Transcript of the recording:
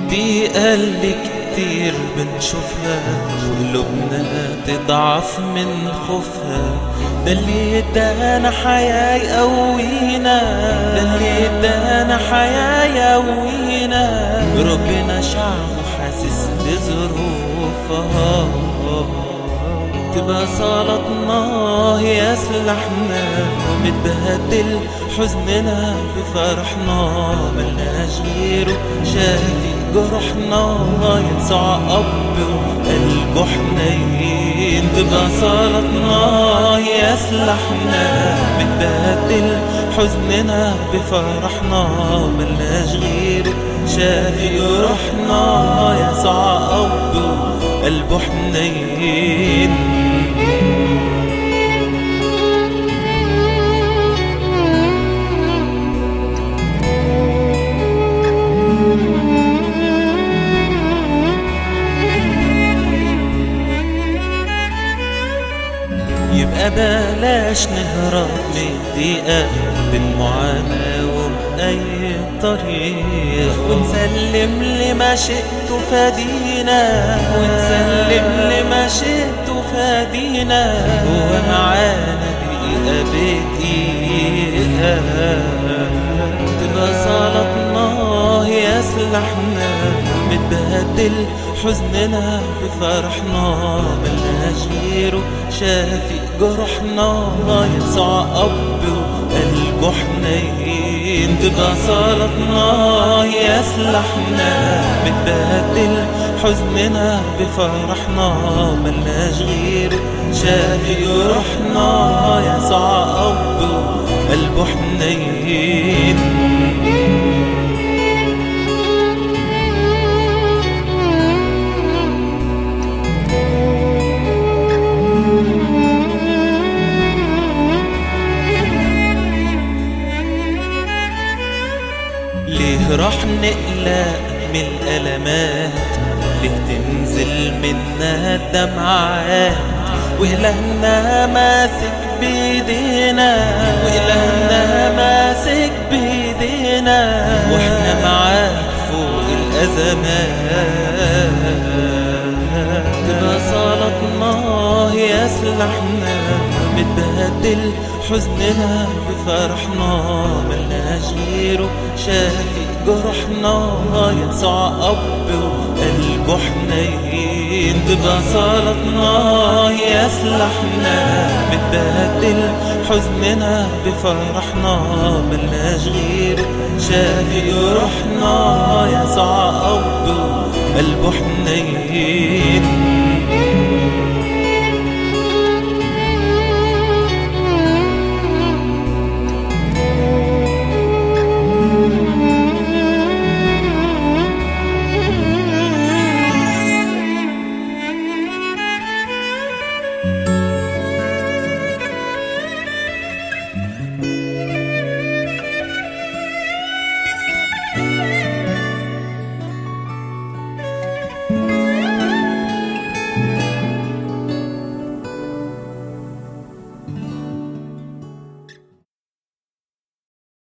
الضيقة اللي كتير بنشوفها وقلوبنا تضعف من خوفها ده اللي ادانا حياة يقوينا ده اللي ادانا حياة يقوينا ربنا شعبه حاسس بظروفها تبقى صلاتنا هي سلاحنا متبهدل حزننا بفرحنا ملناش غيره شافي جرحنا ينسع أب وقلبه حنين تبقى صلاتنا هي سلاحنا متبهدل حزننا بفرحنا ملناش غيره شافي جرحنا ينسع أب قلبه حنين يبقى بلاش نهرب من الضيقة بالمعاناة وبأي طريق ونسلم لما شئت فدينا ونسلم لما شئت فدينا ومعانا دقيقة بدقيقة تبقى صلاتنا هي سلاحنا متبهدل حزننا بفرحنا ملناش غيره شافي جرحنا ينسع أب وقلبه حنين تبقى صلاتنا هي سلاحنا متبهدل حزننا بفرحنا ملناش غيره شافي جرحنا ينسع أب وقلبه حنين ليه راح نقلق من الألمات ليه تنزل منا الدمعات وإلهنا ماسك بيدينا وإلهنا ماسك بيدينا واحنا معاك فوق الأزمات تبقى صلاتنا هي سلاحنا متبهدل حزننا بفرحنا ملناش غيره شافي جرحنا ينسع أب وقلبه حنين تبقى صلاتنا هي سلاحنا متبهدل حزننا بفرحنا ملناش غيره شافي جرحنا ينسع أب وقلبه حنين